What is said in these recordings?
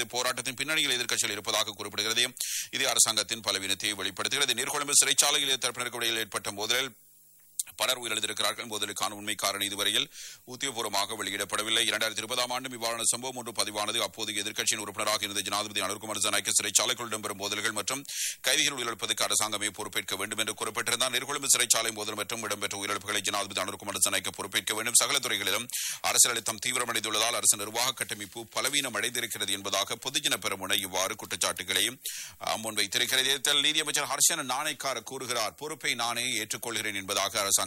போராட்டத்தின் பின்னணியில் எதிர்க்கட்சிகள் இருப்பதாக குறிப்பிடுகிறது இது அரசாங்கத்தின் பலவீனத்தை வெளிப்படுத்துகிறது நீர்கொழும்பு சிறைச்சாலையில் இரு தரப்பினருக்கு இடையில் ஏற்பட்ட மோதலில் பலர் உயிரிழந்திருக்கிறார்கள் மோதலுக்கான உண்மை காரணம் இதுவரையில் உத்தியோகபூர்வமாக வெளியிடப்படவில்லை இரண்டாயிரத்தி இருபதாம் ஆண்டு இவ்வாறான சம்பவம் ஒன்று பதிவானது அப்போது எதிர்க்கட்சியின் உறுப்பினராக இருந்த ஜனாதிபதி அனுர்குமார் ஜனநாயக சிறைச்சாலைக்குள் இடம்பெறும் மோதல்கள் மற்றும் கைதிகள் உயிரிழப்பதற்கு அரசாங்கமே பொறுப்பேற்க வேண்டும் என்று குறிப்பிட்டிருந்தார் நீர்கொழும்பு சிறைச்சாலை மோதல் மற்றும் இடம்பெற்ற உயிரிழப்புகளை ஜனாதிபதி அனுர்குமார் ஜனநாயக பொறுப்பேற்க வேண்டும் சகல துறைகளிலும் அரசியல் அழுத்தம் தீவிரமடைந்துள்ளதால் அரசு நிர்வாக கட்டமைப்பு பலவீனம் அடைந்திருக்கிறது என்பதாக பொதுஜன பெருமுனை இவ்வாறு குற்றச்சாட்டுகளை அஹ், முன்வைத்திருக்கிறது இதில் நீதியமைச்சர் ஹர்ஷன் நாணயக்கார கூறுகிறார் பொறுப்பை நானே ஏற்றுக்கொள்கிறேன் என்பதாக அரசாங்கம்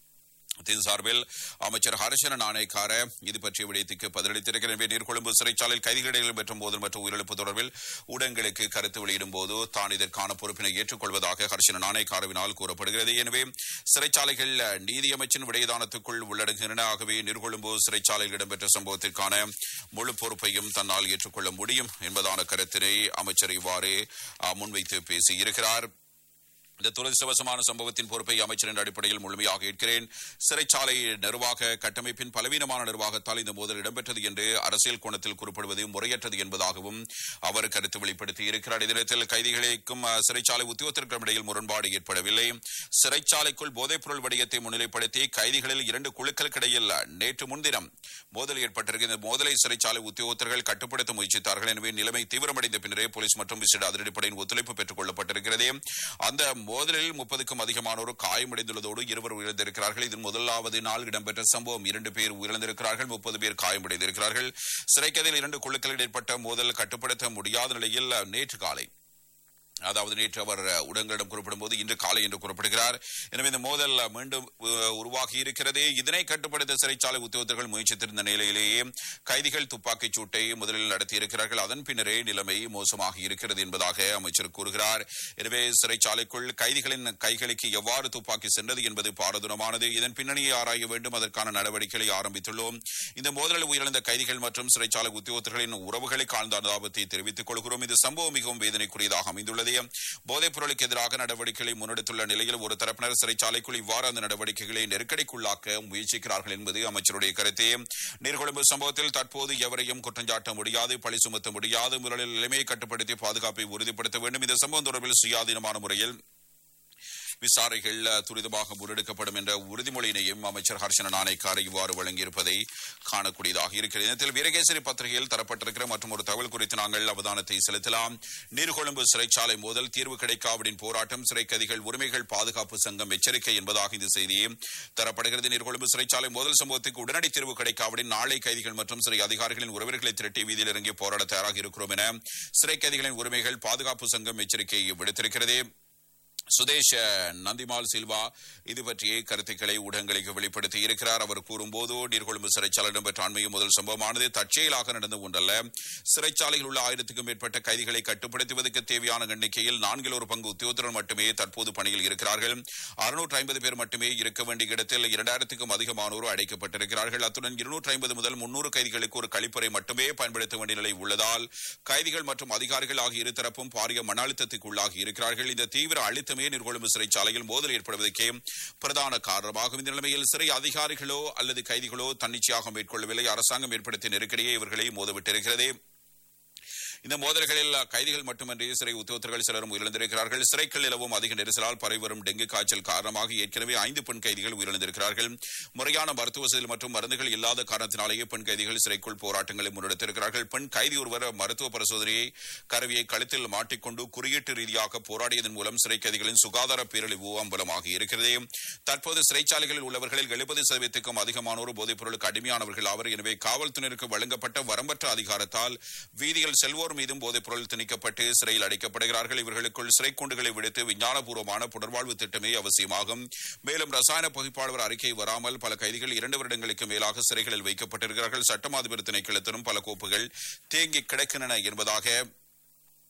தின் சார்பில் அமைச்சர் ஹர்ஷன நாணயக்கார இது பற்றிய விடயத்துக்கு பதிலளித்திருக்கிறார் எனவே நீர்கொழும்பு சிறைச்சாலையில் கைதிகளிடம் பெற்ற மோதல் மற்றும் உயிரிழப்பு தொடர்பில் ஊடகங்களுக்கு கருத்து வெளியிடும் போது தான் இதற்கான பொறுப்பினை ஏற்றுக்கொள்வதாக ஹர்ஷன நாணயக்காரவினால் கூறப்படுகிறது எனவே சிறைச்சாலைகள் நீதியமைச்சின் விடயதானத்துக்குள் உள்ளடங்குகின்றன ஆகவே நீர்கொழும்பு சிறைச்சாலையில் இடம்பெற்ற சம்பவத்திற்கான முழு பொறுப்பையும் தன்னால் ஏற்றுக்கொள்ள முடியும் என்பதான கருத்தினை அமைச்சர் இவ்வாறு அஹ், முன்வைத்து பேசியிருக்கிறார் இந்த துரதிருஷ்டவசமான சம்பவத்தின் பொறுப்பை அமைச்சரின் அடிப்படையில் முழுமையாக ஏற்கிறேன் சிறைச்சாலை நிர்வாக கட்டமைப்பின் பலவீனமான நிர்வாகத்தால் இந்த மோதல் இடம்பெற்றது என்று அரசியல் கோணத்தில் குறிப்பிடுவது முறையற்றது என்பதாகவும் அவர் கருத்து வெளிப்படுத்தி இருக்கிறார் இதனத்தில் கைதிகளுக்கும் அஹ், சிறைச்சாலை உத்தியோகத்திற்கும் இடையில் முரண்பாடு ஏற்படவில்லை சிறைச்சாலைக்குள் போதைப்பொருள் வடிவத்தை முன்னிலைப்படுத்தி கைதிகளில் இரண்டு குழுக்களுக்கிடையில் நேற்று முன்தினம் மோதல் ஏற்பட்டிருக்கிறது இந்த மோதலை சிறைச்சாலை உத்தியோகத்தர்கள் கட்டுப்படுத்த முயற்சித்தார்கள் எனவே நிலைமை தீவிரமடைந்த பின்னரே போலீஸ் மற்றும் விசேட அதிரடிப்படையின் ஒத்துழைப்பு பெற்றுக் கொள்ளப்பட்டிருக்கிறது அந்த மோதலில் முப்பதுக்கும் அதிகமானோர் காயமடைந்துள்ளதோடு இருவர் உயிரிழந்திருக்கிறார்கள் இதில் முதலாவது நாள் இடம்பெற்ற சம்பவம் இரண்டு பேர் உயிரிழந்திருக்கிறார்கள் முப்பது பேர் காயமடைந்திருக்கிறார்கள் சிறைக்கதில் இரண்டு குழுக்களில் ஏற்பட்ட மோதல் கட்டுப்படுத்த முடியாத நிலையில் நேற்று காலை அதாவது நேற்று அவர் ஊடகங்களிடம் குறிப்பிடும்போது இன்று காலை என்று குறிப்பிடுகிறார் எனவே இந்த மோதல் மீண்டும் அஹ், உருவாகி இருக்கிறது இதனை கட்டுப்படுத்த சிறைச்சாலை உத்தியோகத்தர்கள் முயற்சித்திருந்த நிலையிலேயே கைதிகள் துப்பாக்கிச் சூட்டை முதலில் நடத்தியிருக்கிறார்கள் அதன் பின்னரே நிலைமை மோசமாகி இருக்கிறது என்பதாக அமைச்சர் கூறுகிறார் எனவே சிறைச்சாலைக்குள் கைதிகளின் கைகளுக்கு எவ்வாறு துப்பாக்கி சென்றது என்பது பாரதூரமானது இதன் பின்னணியை ஆராய வேண்டும் அதற்கான நடவடிக்கைகளை ஆரம்பித்துள்ளோம் இந்த மோதலில் உயிரிழந்த கைதிகள் மற்றும் சிறைச்சாலை உத்தியோகத்தர்களின் உறவுகளுக்கு ஆழ்ந்த அனுதாபத்தை தெரிவித்துக் கொள்கிறோம் இந்த சம்பவம் மிகவும் வேதனைக்குரியதாக அமைந்துள்ளது போதைப் பொருளுக்கு எதிராக நடவடிக்கைகளை முன்னெடுத்துள்ள நிலையில் ஒரு தரப்பினர் சிறைச்சாலைக்குள் இவ்வாறு அந்த நடவடிக்கைகளை நெருக்கடிக்குள்ளாக்க முயற்சிக்கிறார்கள் என்பது அமைச்சருடைய கருத்து நீர்கொழும்பு சம்பவத்தில் தற்போது எவரையும் குற்றஞ்சாட்ட முடியாது பழி சுமத்த முடியாது முதலில் நிலைமையை கட்டுப்படுத்தி பாதுகாப்பை உறுதிப்படுத்த வேண்டும் இந்த சம்பவம் தொடர்பில் சுயாதீனமான முறையில் விசாரணைகள் அஹ், துரிதமாக முன்னெடுக்கப்படும் என்ற உறுதிமொழியினையும் அமைச்சர் ஹர்ஷன நாணயக்கார இவ்வாறு வழங்கியிருப்பதை காணக்கூடியதாக இருக்கிறது இதில் வீரகேசரி பத்திரிகையில் தரப்பட்டிருக்கிற மற்றும் ஒரு தகவல் குறித்து நாங்கள் அவதானத்தை செலுத்தலாம் நீர்கொழும்பு சிறைச்சாலை மோதல் தீர்வு கிடைக்காவிடின் போராட்டம் சிறை கைதிகள் உரிமைகள் பாதுகாப்பு சங்கம் எச்சரிக்கை என்பதாக இந்த செய்தி தரப்படுகிறது நீர்கொழும்பு சிறைச்சாலை மோதல் சம்பவத்துக்கு உடனடி தீர்வு கிடைக்காவிடின் நாளை கைதிகள் மற்றும் சிறை அதிகாரிகளின் உறவினர்களை திரட்டி வீதியில் இறங்கி போராட தயாராக இருக்கிறோம் என சிறை கைதிகளின் உரிமைகள் பாதுகாப்பு சங்கம் எச்சரிக்கை விடுத்திருக்கிறது சுதேஷ் நந்திமால் சில்வா இது பற்றிய கருத்துக்களை ஊடகங்களுக்கு வெளிப்படுத்தி இருக்கிறார் அவர் கூறும்போது நீர்கொழும்பு சிறைச்சாலை இடம்பெற்ற அண்மையும் முதல் சம்பவமானது தற்செயலாக நடந்த ஒன்றல்ல சிறைச்சாலையில் உள்ள ஆயிரத்துக்கும் மேற்பட்ட கைதிகளை கட்டுப்படுத்துவதற்கு தேவையான எண்ணிக்கையில் நான்கில் ஒரு பங்கு உத்தியோகத்தர்கள் மட்டுமே தற்போது பணியில் இருக்கிறார்கள் அறுநூற்று ஐம்பது பேர் மட்டுமே இருக்க வேண்டிய இடத்தில் இரண்டாயிரத்துக்கும் அதிகமானோர் அடைக்கப்பட்டிருக்கிறார்கள் அத்துடன் இருநூற்று ஐம்பது முதல் முன்னூறு கைதிகளுக்கு ஒரு கழிப்பறை மட்டுமே பயன்படுத்த வேண்டிய நிலை உள்ளதால் கைதிகள் மற்றும் அதிகாரிகள் ஆகிய இருதரப்பும் பாரிய மன அழுத்தத்துக்கு உள்ளாகி இருக்கிறார்கள் இந்த தீவிர அழுத்தமே நீர்கொழும்பு சிறைச்சாலையில் மோதல் ஏற்படுவதற்கே பிரதான காரணமாகும் இந்த நிலைமையில் சிறை அதிகாரிகளோ அல்லது கைதிகளோ தன்னிச்சையாக மேற்கொள்ளவில்லை அரசாங்கம் ஏற்படுத்திய நெருக்கடியே இவர்களை மோதவிட்டிருக்கிறது இந்த மோதல்களில் கைதிகள் மட்டுமன்றி சிறை உத்தியோகத்தர்கள் சிலரும் உயிரிழந்திருக்கிறார்கள் சிறைகள் நிலவும் அதிக நெரிசலால் பரவி வரும் டெங்கு காய்ச்சல் காரணமாக ஏற்கனவே ஐந்து பெண் கைதிகள் உயிரிழந்திருக்கிறார்கள் முறையான மருத்துவ வசதி மற்றும் மருந்துகள் இல்லாத காரணத்தினாலேயே பெண் கைதிகள் சிறைக்குள் போராட்டங்களை முன்னெடுத்திருக்கிறார்கள் பெண் கைதி ஒருவர் மருத்துவ பரிசோதனையை கருவியை கழுத்தில் மாட்டிக்கொண்டு குறியீட்டு ரீதியாக போராடியதன் மூலம் சிறை கைதிகளின் சுகாதார பேரழிவு அம்பலமாகி இருக்கிறது தற்போது சிறைச்சாலைகளில் உள்ளவர்களில் எழுபது சதவீதத்துக்கும் அதிகமானோர் போதைப் பொருளுக்கு அடிமையானவர்கள் ஆவர் எனவே காவல்துறையினருக்கு வழங்கப்பட்ட வரம்பற்ற அதிகாரத்தால் வீதியில் செல்வோர் மீதும் போதைப் பொருள் திணிக்கப்பட்டு சிறையில் அடைக்கப்படுகிறார்கள் இவர்களுக்குள் சிறை கூண்டுகளை விடுத்து விஞ்ஞானபூர்வமான புனர்வாழ்வு திட்டமே அவசியமாகும் மேலும் ரசாயன புகைப்பாளர் அறிக்கை வராமல் பல கைதிகள் இரண்டு வருடங்களுக்கு மேலாக சிறைகளில் வைக்கப்பட்டிருக்கிறார்கள் சட்டமாதிபர் திணைக்களத்திலும் பல கோப்புகள் தேங்கி கிடக்கின்றன என்பதாக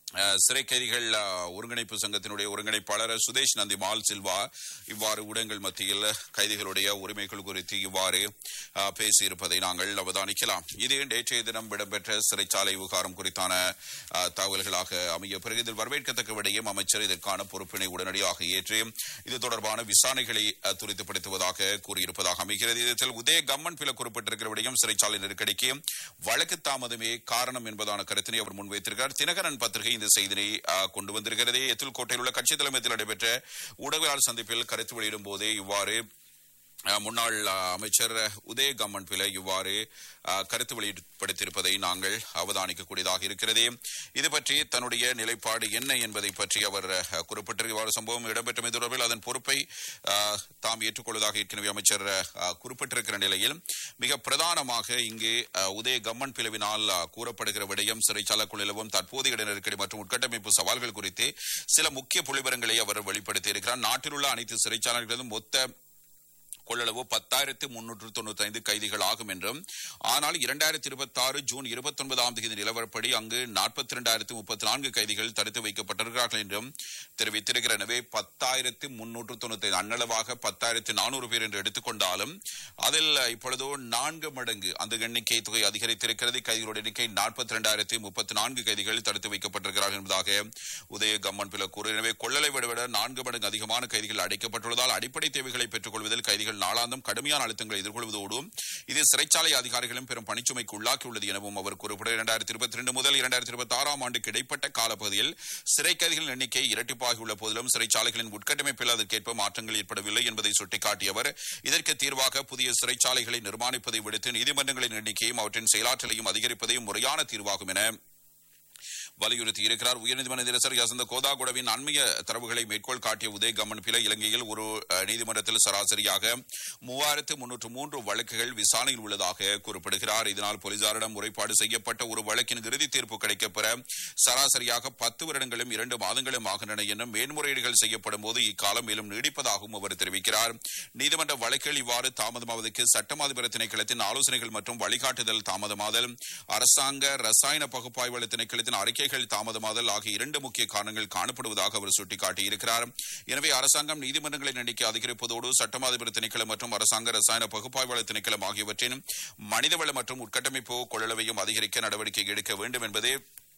அஹ், சிறை கைதிகள் அஹ், ஒருங்கிணைப்பு சங்கத்தினுடைய ஒருங்கிணைப்பாளர் சுதேஷ் நந்திமால் சில்வா இவ்வாறு ஊடகங்கள் மத்தியில் கைதிகளுடைய உரிமைகள் குறித்து இவ்வாறு அஹ், பேசியிருப்பதை நாங்கள் அவதானிக்கலாம் இது நேற்றைய தினம் இடம்பெற்ற சிறைச்சாலை விவகாரம் குறித்தான அஹ், தகவல்களாக அமைய பிறகு இதில் வரவேற்கத்தக்க விடயம் அமைச்சர் இதற்கான பொறுப்பினை உடனடியாக ஏற்று இது தொடர்பான விசாரணைகளை அஹ், துரிதப்படுத்துவதாக கூறியிருப்பதாக அமைகிறது இதில் உதய கம்மன் பில குறிப்பிட்டிருக்கிற விடயம் சிறைச்சாலை நெருக்கடிக்கு வழக்கு தாமதமே காரணம் என்பதான கருத்தினை அவர் முன்வைத்திருக்கிறார் தினகரன் பத்திரிகை இந்த செய்தியை அஹ், கொண்டு வந்திருக்கிறது எத்தில் கோட்டையில் உள்ள கட்சி தலைமையில் நடைபெற்ற ஊடகவியலாளர் சந்திப்பில் கருத்து வெளியிடும் போதே இவ்வாறு அஹ், முன்னாள் அஹ், அமைச்சர் உதய கம்மன் பிள்ளை இவ்வாறு அஹ், கருத்து வெளிப்படுத்தியிருப்பதை நாங்கள் அவதானிக்கக்கூடியதாக இருக்கிறது இது பற்றி தன்னுடைய நிலைப்பாடு என்ன என்பதை பற்றி அவர் அஹ், குறிப்பிட்டிருக்க இவ்வாறு சம்பவம் இடம்பெற்றமை தொடர்பில் அதன் பொறுப்பை அஹ், தாம் ஏற்றுக்கொள்வதாக ஏற்கனவே அமைச்சர் அஹ், குறிப்பிட்டிருக்கிற நிலையில் மிக பிரதானமாக இங்கு அஹ், உதய கம்மன் பிளவினால் அஹ், கூறப்படுகிற விடயம் சிறைச்சாலைக்குள் நிலவும் தற்போதைய இட நெருக்கடி மற்றும் உட்கட்டமைப்பு சவால்கள் குறித்து சில முக்கிய புள்ளிவரங்களை அவர் வெளிப்படுத்தி இருக்கிறார் நாட்டில் உள்ள அனைத்து சிறைச்சாலைகளிலும் மொத்த கொள்ளளவு பத்தாயிரத்து முன்னூற்று தொண்ணூத்தி ஐந்து கைதிகள் ஆகும் என்றும் ஆனால் இரண்டாயிரத்தி இருபத்தி ஆறு ஜூன் இருபத்தி ஒன்பதாம் தேதி நிலவரப்படி அங்கு நாற்பத்தி இரண்டாயிரத்து முப்பத்தி நான்கு கைதிகள் தடுத்து வைக்கப்பட்டிருக்கிறார்கள் என்றும் தெரிவித்திருக்கிற எனவே பத்தாயிரத்து முன்னூற்று தொண்ணூத்தி ஐந்து அன்னளவாக பத்தாயிரத்து நானூறு பேர் என்று எடுத்துக்கொண்டாலும் அதில் இப்பொழுதோ நான்கு மடங்கு அந்த எண்ணிக்கை தொகை அதிகரித்திருக்கிறது கைதிகளுடைய எண்ணிக்கை நாற்பத்தி இரண்டாயிரத்து முப்பத்தி நான்கு கைதிகள் தடுத்து வைக்கப்பட்டிருக்கிறார்கள் என்பதாக உதய கம்மன் பில கூறு எனவே கொள்ளலை விட விட நான்கு மடங்கு அதிகமான கைதிகள் அடைக்கப்பட்டுள்ளதால் அடிப்படை தேவைகளை பெற்றுக் கொள்வதில் கைதிகள் நாளாந்தம் கடுமையான அழுத்தங்களை எதிர்கொள்வதோடு இது சிறைச்சாலை அதிகாரிகளும் பெரும் பணிச்சுமைக்கு உள்ளாக்கியுள்ளது எனவும் அவர் குறிப்பிட இரண்டாயிரத்தி இருபத்தி ரெண்டு முதல் இரண்டாயிரத்தி இருபத்தி ஆறாம் ஆண்டுக்கு இடைப்பட்ட காலப்பகுதியில் சிறை கைதிகளின் எண்ணிக்கை இரட்டிப்பாகியுள்ள போதிலும் சிறைச்சாலைகளின் உட்கட்டமைப்பில் அதற்கேற்ப மாற்றங்கள் ஏற்படவில்லை என்பதை சுட்டிக்காட்டிய அவர் இதற்கு தீர்வாக புதிய சிறைச்சாலைகளை நிர்மாணிப்பதை விடுத்து நீதிமன்றங்களின் எண்ணிக்கையும் அவற்றின் செயலாற்றலையும் அதிகரிப்பதே முறையான தீர்வாகும் என வலியுறுத்தி இருக்கிறார் உயர்நீதிமன்ற நீதிரசர் யசந்த கோதாகுடவின் அண்மைய தரவுகளை மேற்கோள் காட்டிய உதய கம்மன் பிள்ளை இலங்கையில் ஒரு அஹ், நீதிமன்றத்தில் சராசரியாக மூவாயிரத்து முன்னூற்று மூன்று வழக்குகள் விசாரணையில் உள்ளதாக குறிப்பிடுகிறார் இதனால் போலீசாரிடம் முறைப்பாடு செய்யப்பட்ட ஒரு வழக்கின் இறுதி தீர்ப்பு கிடைக்கப்பெற சராசரியாக பத்து வருடங்களும் இரண்டு மாதங்களும் ஆகின்றன என்னும் மேன்முறையீடுகள் செய்யப்படும் போது இக்காலம் மேலும் நீடிப்பதாகவும் அவர் தெரிவிக்கிறார் நீதிமன்ற வழக்குகள் இவ்வாறு தாமதமாவதற்கு சட்டமாதிபர திணைக்களத்தின் ஆலோசனைகள் மற்றும் வழிகாட்டுதல் தாமதமாதல் அரசாங்க ரசாயன பகுப்பாய்வாளர் திணைக்களத்தின் அறிக்கைகள் தாமதமாதல் ஆகிய இரண்டு முக்கிய காரணங்கள் காணப்படுவதாக அவர் சுட்டிக்காட்டியிருக்கிறார் எனவே அரசாங்கம் நீதிமன்றங்களின் எண்ணிக்கை அதிகரிப்பதோடு சட்டமாதிபர் திணைக்களம் மற்றும் அரசாங்க ரசாயன பகுப்பாய்வாளர் திணைக்களம் ஆகியவற்றின் மனிதவள மற்றும் உட்கட்டமைப்பு கொள்ளளவையும் அதிகரிக்க நடவடிக்கை எடுக்க வேண்டும் என்பதே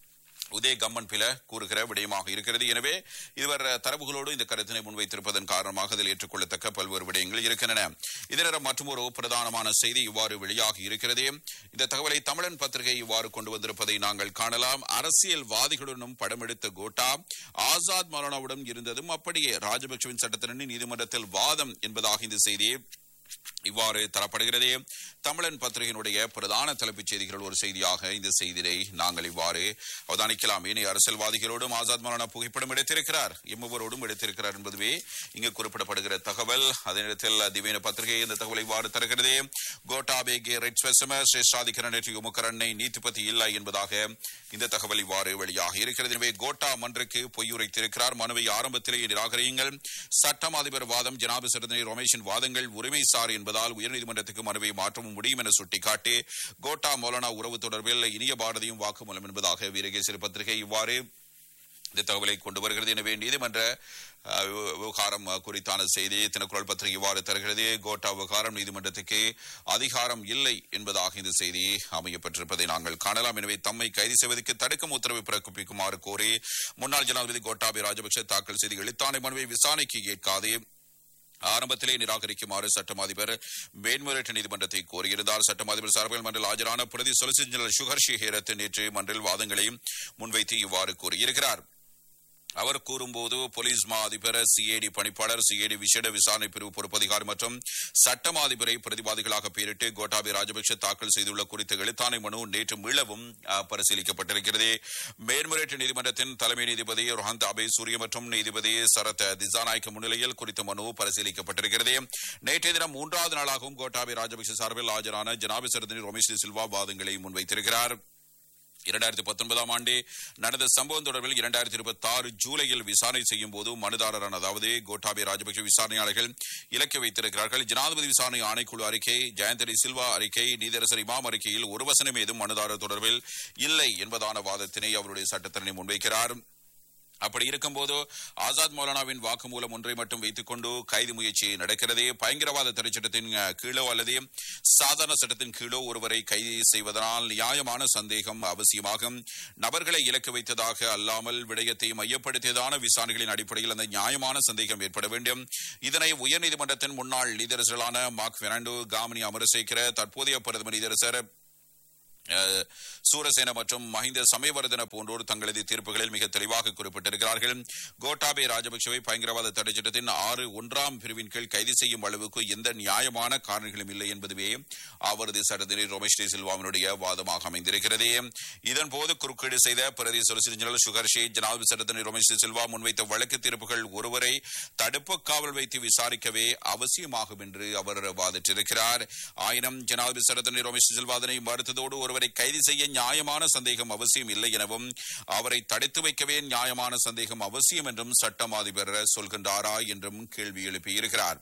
உதய கம்மன் பில கூறுகிற விடயமாக இருக்கிறது எனவே இதுவர் தரவுகளோடு இந்த கருத்தினை முன்வைத்திருப்பதன் காரணமாக அதில் ஏற்றுக்கொள்ளத்தக்க பல்வேறு விடயங்கள் இருக்கின்றன இதர மற்றும் ஒரு பிரதானமான செய்தி இவ்வாறு வெளியாகி இருக்கிறது இந்த தகவலை தமிழன் பத்திரிகை இவ்வாறு கொண்டு வந்திருப்பதை நாங்கள் காணலாம் அரசியல்வாதிகளுடனும் படம் எடுத்த கோட்டா ஆசாத் மௌலானாவுடன் இருந்ததும் அப்படியே ராஜபக்சவின் சட்டத்திரணி நீதிமன்றத்தில் வாதம் என்பதாக இந்த செய்தியை இவ்வாறு தரப்படுகிறது தமிழன் பத்திரிகையினுடைய பிரதான தலைப்புச் செய்திகள் ஒரு செய்தியாக இந்த செய்தியை நாங்கள் இவ்வாறு அவதானிக்கலாம் ஏனைய அரசியல்வாதிகளோடும் ஆசாத் மௌலானா புகைப்படம் எடுத்திருக்கிறார் எம்முவரோடும் எடுத்திருக்கிறார் என்பதுவே இங்கு குறிப்பிடப்படுகிற தகவல் அதே நேரத்தில் திவேன பத்திரிகை இந்த தகவலை இவ்வாறு தருகிறது கோட்டாபேகே ரெட் ஸ்வெசம சிரேஷ்டாதிகரன் முக்கரண்ணை நீதிபதி இல்லை என்பதாக இந்த தகவல் இவ்வாறு வெளியாக இருக்கிறது எனவே கோட்டா மன்றுக்கு பொய்யுரைத்திருக்கிறார் மனுவை ஆரம்பத்திலேயே நிராகரியுங்கள் சட்டம் அதிபர் வாதம் ஜனாபிசரதனை ரமேஷின் வாதங்கள் உரிமை சார் என்பதால் உயர்நீதிமன்றத்துக்கு மனுவை மாற்றவும் முடியும் என சுட்டிக்காட்டி கோட்டா மௌலானா உறவு தொடர்பில் இனிய பாரதியும் வாக்குமூலம் என்பதாக வீரகேசரி பத்திரிகை இவ்வாறு இந்த தகவலை கொண்டு வருகிறது எனவே நீதிமன்ற அஹ், விவ- விவகாரம் அஹ், குறித்தான செய்தி தினக்குரல் பத்திரிகை இவ்வாறு தருகிறது கோட்டா விவகாரம் நீதிமன்றத்துக்கு அதிகாரம் இல்லை என்பதாக இந்த செய்தி அமையப்பட்டிருப்பதை நாங்கள் காணலாம் எனவே தம்மை கைது செய்வதற்கு தடுக்கும் உத்தரவை பிறப்பிக்குமாறு கோரி முன்னாள் ஜனாதிபதி கோட்டாபய ராஜபக்சே தாக்கல் செய்த எழுத்தாணை மனுவை விசாரணைக்கு ஏற்காது ஆரம்பத்திலே நிராகரிக்குமாறு சட்டம் அதிபர் மேன்முறையீட்டு நீதிமன்றத்தை கோரியிருந்தார் சட்டம் அதிபர் சார்பில் மன்றில் ஆஜரான பிரதி சொலிசிட்டர் ஜெனரல் சுகர் ஷிஹேரத் நேற்று மன்றில் வாதங்களை முன்வைத்து இவ்வாறு கூறியிருக்கிறார் அவர் கூறும்போது போலீஸ் மா அதிபர் சிஏடி பணிப்பாளர் சிஏடி விசேட விசாரணை பிரிவு பொறுப்பதிகாரி மற்றும் சட்டமா அதிபரை பிரதிவாதிகளாக பெயரிட்டு கோட்டாபய ராஜபக்ஷ தாக்கல் செய்துள்ள குறித்த எழுத்தாணை மனு நேற்று மீளவும் அஹ், பரிசீலிக்கப்பட்டிருக்கிறது மேன்முறையீட்டு நீதிமன்றத்தின் தலைமை நீதிபதி ரோஹந்த் அபே சூரிய மற்றும் நீதிபதி சரத் திசாநாயக்க முன்னிலையில் குறித்த மனு பரிசீலிக்கப்பட்டிருக்கிறது நேற்றைய தினம் மூன்றாவது நாளாகவும் கோட்டாபய ராஜபக்ஷ சார்பில் ஆஜரான ஜனாபிசரதனி ரமேஷ் டி சில்வா வாதங்களை முன்வைத்திருக்கிறார் இரண்டாயிரத்தி பத்தொன்பதாம் ஆண்டு நடந்த சம்பவம் தொடர்பில் இரண்டாயிரத்தி இருபத்தி ஆறு ஜூலையில் விசாரணை செய்யும் போது மனுதாரரான அதாவது கோட்டாபே ராஜபக்ஷ விசாரணையாளர்கள் இலக்கு வைத்திருக்கிறார்கள் ஜனாதிபதி விசாரணை ஆணைக்குழு அறிக்கை ஜெயந்தடி சில்வா அறிக்கை நீதரசர் இமாம் அறிக்கையில் ஒரு வசனம் ஏதும் மனுதாரர் தொடர்பில் இல்லை என்பதான வாதத்தினை அவருடைய சட்டத்தரணி முன்வைக்கிறார் அப்படி இருக்கும்போது ஆசாத் மௌலானாவின் வாக்குமூலம் ஒன்றை மட்டும் வைத்துக் கொண்டு கைது முயற்சி நடக்கிறது பயங்கரவாத தடைச்சட்டத்தின் அஹ், கீழோ அல்லது சாதாரண சட்டத்தின் கீழோ ஒருவரை கைது செய்வதனால் நியாயமான சந்தேகம் அவசியமாகும் நபர்களை இலக்கு வைத்ததாக அல்லாமல் விடயத்தை மையப்படுத்தியதான விசாரணைகளின் அடிப்படையில் அந்த நியாயமான சந்தேகம் ஏற்பட வேண்டும் இதனை உயர்நீதிமன்றத்தின் முன்னாள் நீதரசர்களான மார்க் பெர்னாண்டோ காமினி அமரசேகர தற்போதைய பிரதமர் நீதரசர் அஹ், சூரசேன மற்றும் மஹிந்த சமயவர்தன போன்றோர் தங்களது தீர்ப்புகளில் மிக தெளிவாக குறிப்பிட்டிருக்கிறார்கள் கோட்டாபே ராஜபக்சவை பயங்கரவாத தடை சட்டத்தின் ஆறு ஒன்றாம் பிரிவின் கீழ் கைது செய்யும் அளவுக்கு எந்த நியாயமான காரணங்களும் இல்லை என்பதுவே அவரது சட்டத்தினை ரமேஷ் டி சில்வாவினுடைய வாதமாக அமைந்திருக்கிறது இதன் போது குறுக்கீடு செய்த பிரதி சொலிசிட்டர் ஜெனரல் சுகர் ஷே ஜனாதிபதி சட்டத்தினை ரமேஷ் டி சில்வா முன்வைத்த வழக்கு தீர்ப்புகள் ஒருவரை தடுப்பு காவல் வைத்து விசாரிக்கவே அவசியமாகும் என்று அவர் வாதிட்டிருக்கிறார் ஆயினும் ஜனாதிபதி சட்டத்தினை ரமேஷ் டி சில்வா அதனை மறுத்ததோடு ஒருவரை கைது செய்ய நியாயமான சந்தேகம் அவசியம் இல்லை எனவும் அவரை தடுத்து வைக்கவே நியாயமான சந்தேகம் அவசியம் என்றும் சட்டம் அதிபர் சொல்கின்றாரா என்றும் கேள்வி எழுப்பியிருக்கிறார்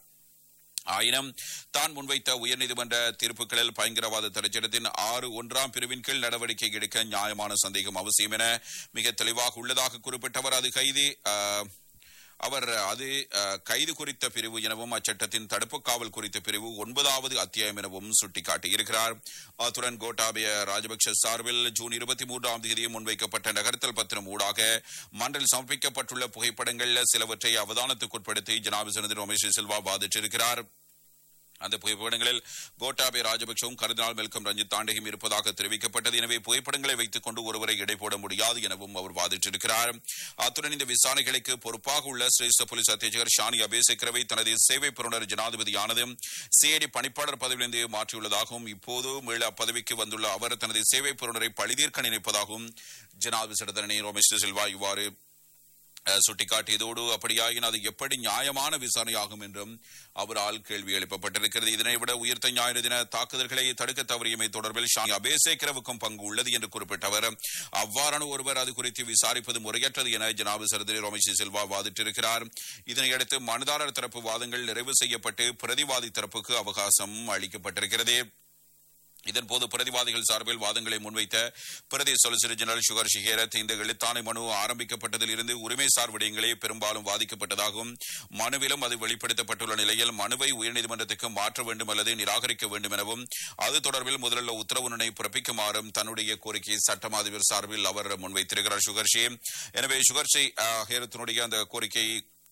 ஆயினும் தான் முன்வைத்த உயர்நீதிமன்ற தீர்ப்புகளில் பயங்கரவாத தடைச்சட்டத்தின் ஆறு ஒன்றாம் பிரிவின் கீழ் நடவடிக்கை எடுக்க நியாயமான சந்தேகம் அவசியம் என மிக தெளிவாக உள்ளதாக குறிப்பிட்டவர் அது கைது ஆஹ், அவர் அது அஹ், கைது குறித்த பிரிவு எனவும் அச்சட்டத்தின் தடுப்பு காவல் குறித்த பிரிவு ஒன்பதாவது அத்தியாயம் எனவும் சுட்டிக்காட்டியிருக்கிறார் அத்துடன் கோட்டாபய ராஜபக்ஷ சார்பில் ஜூன் இருபத்தி மூன்றாம் தேதி முன்வைக்கப்பட்ட நகர்த்தல் பத்திரம் ஊடாக மன்றில் சமர்ப்பிக்கப்பட்டுள்ள புகைப்படங்கள் சிலவற்றை அவதானத்துக்குட்படுத்தி ஜனாபிசனதி ரமேஷ் சில்வா வாதிட்டிருக்கிறார் அந்த புகைப்படங்களில் கோட்டாபே ராஜபக்சவும் கருதினால் மெல்கம் ரஞ்சித் தாண்டகையும் இருப்பதாக தெரிவிக்கப்பட்டது எனவே புகைப்படங்களை வைத்துக் கொண்டு ஒருவரை எடை போட முடியாது எனவும் அவர் வாதிட்டிருக்கிறார் அத்துடன் இந்த விசாரணைகளுக்கு பொறுப்பாக உள்ள சிரேஷ்ட போலீஸ் அத்தியட்சகர் ஷானி அபேசேக்கரவை தனது சேவை பெறுநர் ஜனாதிபதியானது சிஐடி பணிப்பாளர் பதவியிலிருந்து மாற்றியுள்ளதாகவும் இப்போது மீள அப்பதவிக்கு வந்துள்ள அவர் தனது சேவை பெறுநரை பழிதீர்க்க நினைப்பதாகவும் ஜனாதிபதி சட்டத்தரணி ரமேஷ் சில்வா இவ்வாறு அஹ், சுட்டிக்காட்டியதோடு அப்படியாயின் அது எப்படி நியாயமான விசாரணையாகும் என்றும் அவரால் கேள்வி எழுப்பப்பட்டிருக்கிறது இதனை விட உயிர்த்த ஞாயிறு தின தாக்குதல்களை தடுக்க தவறியமை தொடர்பில் ஷானி அபேசேக்கரவுக்கும் பங்கு உள்ளது என்று குறிப்பிட்டவர் அவ்வாறான ஒருவர் அது குறித்து விசாரிப்பது முறையற்றது என ஜனாபு சரதிரி ரமேஷ் சில்வா வாதிட்டிருக்கிறார் இதனையடுத்து மனுதாரர் தரப்பு வாதங்கள் நிறைவு செய்யப்பட்டு பிரதிவாதி தரப்புக்கு அவகாசம் அளிக்கப்பட்டிருக்கிறது இதன்போது பிரதிவாதிகள் சார்பில் வாதங்களை முன்வைத்த பிரதி சொலிசிட்டர் ஜெனரல் சுகர் ஷிகேரத் இந்த எழுத்தாணை மனு ஆரம்பிக்கப்பட்டதில் இருந்து உரிமைசார் விடயங்களே பெரும்பாலும் வாதிக்கப்பட்டதாகவும் மனுவிலும் அது வெளிப்படுத்தப்பட்டுள்ள நிலையில் மனுவை உயர்நீதிமன்றத்துக்கு மாற்ற வேண்டும் அல்லது நிராகரிக்க வேண்டும் எனவும் அது தொடர்பில் முதலுள்ள உத்தரவுனை பிறப்பிக்குமாறும் தன்னுடைய கோரிக்கையை சட்டம் அதிபர் சார்பில் அவர் முன்வைத்திருக்கிறார் சுகர்ஷி எனவே சுகர்ஷி ஹேரத்தினுடைய அந்த கோரிக்கை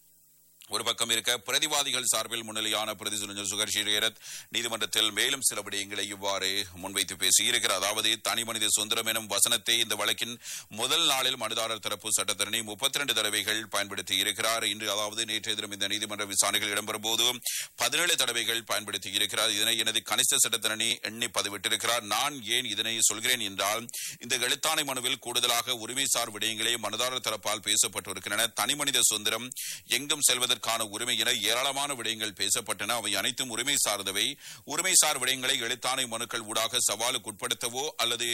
ஒரு பக்கம் இருக்க பிரதிவாதிகள் சார்பில் முன்னிலையான பிரதி சுரஞ்சன் சுகர் ஷீரத் நீதிமன்றத்தில் மேலும் சில விடயங்களை இவ்வாறு முன்வைத்து பேசியிருக்கிறார் அதாவது தனி மனித சுதந்திரம் எனும் வசனத்தை இந்த வழக்கின் முதல் நாளில் மனுதாரர் தரப்பு சட்டத்தரணி முப்பத்தி ரெண்டு தடவைகள் பயன்படுத்தி இருக்கிறார் இன்று அதாவது நேற்றைய தினம் இந்த நீதிமன்ற விசாரணைகள் இடம்பெறும் போது பதினேழு தடவைகள் பயன்படுத்தி இருக்கிறார் இதனை எனது கனிஷ்ட சட்டத்தரணி எண்ணி பதிவிட்டிருக்கிறார் நான் ஏன் இதனை சொல்கிறேன் என்றால் இந்த எழுத்தாணை மனுவில் கூடுதலாக உரிமைசார் விடயங்களே மனுதாரர் தரப்பால் பேசப்பட்டிருக்கின்றன தனி மனித சுதந்திரம் எங்கும் செல்வதற்கான உரிமை என ஏராளமான விடயங்கள் பேசப்பட்டன அவை அனைத்தும் உரிமை சார்ந்தவை உரிமைசார் விடயங்களை எழுத்தாணை மனுக்கள் ஊடாக சவாலுக்கு உட்படுத்தவோ அல்லது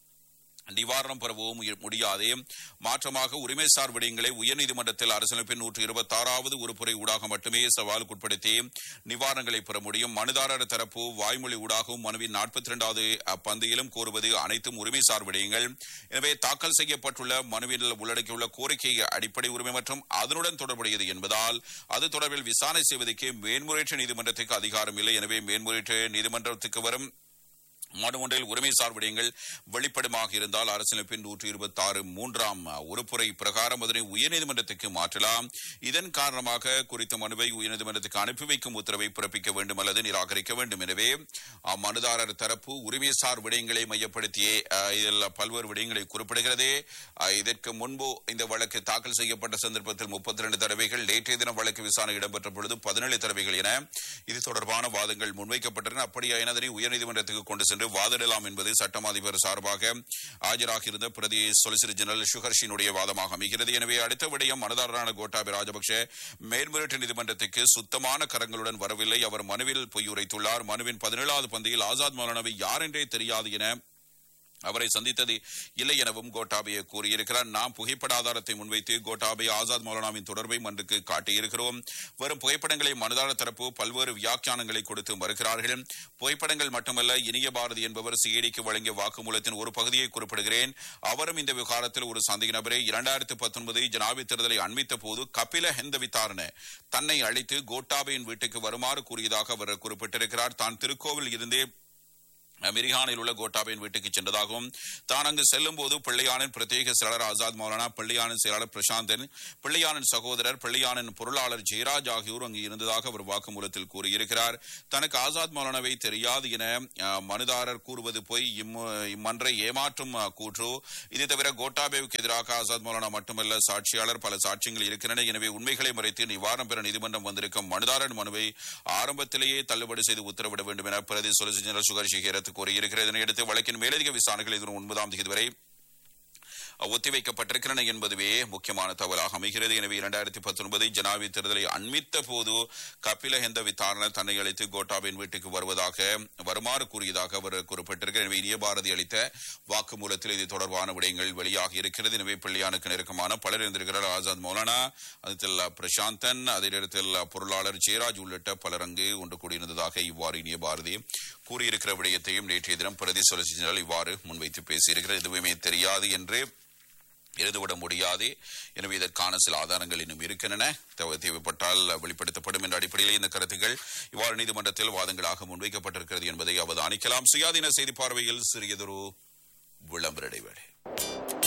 நிவாரணம் பெறவோ முய- முடியாது மாற்றமாக உரிமைசார் விடயங்களை உயர்நீதிமன்றத்தில் அரசியலமைப்பின் நூற்று இருபத்தி ஆறாவது உறுப்புரை ஊடாக மட்டுமே சவாலுக்கு உட்படுத்தி நிவாரணங்களை பெற முடியும் மனுதாரர் தரப்பு வாய்மொழி ஊடாகவும் மனுவின் நாற்பத்தி இரண்டாவது பந்தியிலும் கோருவது அனைத்தும் உரிமைசார் விடயங்கள் எனவே தாக்கல் செய்யப்பட்டுள்ள மனுவில் உள்ளடக்கியுள்ள கோரிக்கை அடிப்படை உரிமை மற்றும் அதனுடன் தொடர்புடையது என்பதால் அது தொடர்பில் விசாரணை செய்வதற்கு மேன்முறையீட்டு நீதிமன்றத்துக்கு அதிகாரம் இல்லை எனவே மேன்முறையீட்டு நீதிமன்றத்துக்கு வரும் மனு ஒன்றில் உரிமைசார் விடயங்கள் வெளிப்படமாக இருந்தால் அரசியலமைப்பின் நூற்றி இருபத்தி ஆறு மூன்றாம் உறுப்புரை பிரகாரம் அதனை உயர்நீதிமன்றத்துக்கு மாற்றலாம் இதன் காரணமாக குறித்த மனுவை உயர்நீதிமன்றத்துக்கு அனுப்பி வைக்கும் உத்தரவை பிறப்பிக்க வேண்டும் அல்லது நிராகரிக்க வேண்டும் எனவே அம்மனுதாரர் தரப்பு உரிமைசார் விடயங்களை மையப்படுத்தியே அஹ், இதில் பல்வேறு விடயங்களை குறிப்பிடுகிறது அஹ், இதற்கு முன்பு இந்த வழக்கு தாக்கல் செய்யப்பட்ட சந்தர்ப்பத்தில் முப்பத்தி ரெண்டு தடவைகள் நேற்றைய தினம் வழக்கு விசாரணை இடம்பெற்ற பொழுது பதினேழு தடவைகள் என இது தொடர்பான வாதங்கள் முன்வைக்கப்பட்டன அப்படியாயின் அதனை உயர்நீதிமன்றத்துக்கு கொண்டு சென்று வாதிடலாம் என்பது சட்டம் அதிபர் சார்பாக ஆஜராக இருந்த பிரதி சொலிசிட்டர் ஜெனரல் சுகர்ஷினுடைய வாதமாக அமைகிறது எனவே அடுத்த விடயம் மனதாரரான கோட்டாபே ராஜபக்ஷ மேல்முறையீட்டு நீதிமன்றத்துக்கு சுத்தமான கரங்களுடன் வரவில்லை அவர் மனுவில் பொய் உரைத்துள்ளார் மனுவின் பதினேழாவது பந்தியில் ஆசாத் மௌலானவை யார் என்றே தெரியாது என அவரை சந்தித்தது இல்லை எனவும் கோட்டாபய கூறியிருக்கிறார் நாம் புகைப்பட ஆதாரத்தை முன்வைத்து கோட்டாபய ஆசாத் மௌலானாவின் தொடர்பை மன்றுக்கு காட்டியிருக்கிறோம் வரும் புகைப்படங்களை மனுதார தரப்பு பல்வேறு வியாக்கியானங்களை கொடுத்து மறுக்கிறார்கள் புகைப்படங்கள் மட்டுமல்ல இனிய பாரதி என்பவர் சிஐடிக்கு வழங்கிய வாக்குமூலத்தின் ஒரு பகுதியை குறிப்பிடுகிறேன் அவரும் இந்த விவகாரத்தில் ஒரு சந்தேக நபரை இரண்டாயிரத்தி பத்தொன்பது ஜனாபி தேர்தலை அண்மித்த போது கபில ஹெந்த வித்தாரண தன்னை அழைத்து கோட்டாபையின் வீட்டுக்கு வருமாறு கூறியதாக அவர் குறிப்பிட்டிருக்கிறார் தான் திருக்கோவில் இருந்தே மிரிஹானில் உள்ள கோட்டாபையின் வீட்டுக்கு சென்றதாகவும் தான் அங்கு செல்லும் போது பிள்ளையானின் பிரத்யேக செயலாளர் ஆசாத் மௌலானா பிள்ளையானின் செயலாளர் பிரசாந்தன் பிள்ளையானின் சகோதரர் பிள்ளையானின் பொருளாளர் ஜெயராஜ் ஆகியோர் அங்கு இருந்ததாக அவர் வாக்குமூலத்தில் கூறியிருக்கிறார் தனக்கு ஆசாத் மௌலானாவை தெரியாது என அஹ், மனுதாரர் கூறுவது போய் இம்ம- இம்மன்றை ஏமாற்றும் அஹ், கூற்று இது தவிர கோட்டாபேவுக்கு எதிராக ஆசாத் மௌலானா மட்டுமல்ல சாட்சியாளர் பல சாட்சியங்கள் இருக்கின்றன எனவே உண்மைகளை மறைத்து நிவாரணம் பெற நீதிமன்றம் வந்திருக்கும் மனுதாரன் மனுவை ஆரம்பத்திலேயே தள்ளுபடி செய்து உத்தரவிட வேண்டும் என பிரதி சொலிசிட்டர் ஜெனரல் சுகர் ஷிகேரத் கூறியிருக்கிறது இதனையடுத்து வழக்கின் மேலதிக விசாரணைகள் எதிரும் ஒன்பதாம் தேதி வரை ஒத்திவைக்கப்பட்டிருக்கின்றன என்பதுவே முக்கியமான தகவலாக அமைகிறது எனவே இரண்டாயிரத்தி பத்தொன்பது ஜனாவி தேர்தலை அண்மித்த போது கபில ஹெந்த வித்தாரண தன்னை அழைத்து கோட்டாவின் வீட்டுக்கு வருவதாக வருமாறு கூறியதாக அவர் குறிப்பிட்டிருக்கிறார் எனவே இனிய பாரதி அளித்த வாக்குமூலத்தில் இது தொடர்பான விடயங்கள் வெளியாகி இருக்கிறது எனவே பிள்ளையானுக்கு நெருக்கமான பலர் இருந்திருக்கிறார் ஆசாத் மௌலானா அதில் பிரசாந்தன் அதே நேரத்தில் பொருளாளர் ஜெயராஜ் உள்ளிட்ட பலர் அங்கு ஒன்று கூடியிருந்ததாக இவ்வாறு இனிய பாரதி கூறியிருக்கிற விடயத்தையும் நேற்றைய தினம் பிரதி சொலிசிட்டர் ஜெனரல் இவ்வாறு முன்வைத்து பேசியிருக்கிறார் எதுவுமே தெரியாது என்று எழுதுவிட முடியாது எனவே இதற்கான சில ஆதாரங்கள் இன்னும் இருக்கின்றன தேவை- தேவைப்பட்டால் வெளிப்படுத்தப்படும் என்ற அடிப்படையில் இந்த கருத்துக்கள் இவ்வாறு நீதிமன்றத்தில் வாதங்களாக முன்வைக்கப்பட்டிருக்கிறது என்பதை அவதானிக்கலாம் சுயாதீன செய்தி பார்வையில் சிறியதொரு விளம்பர இடைவேளை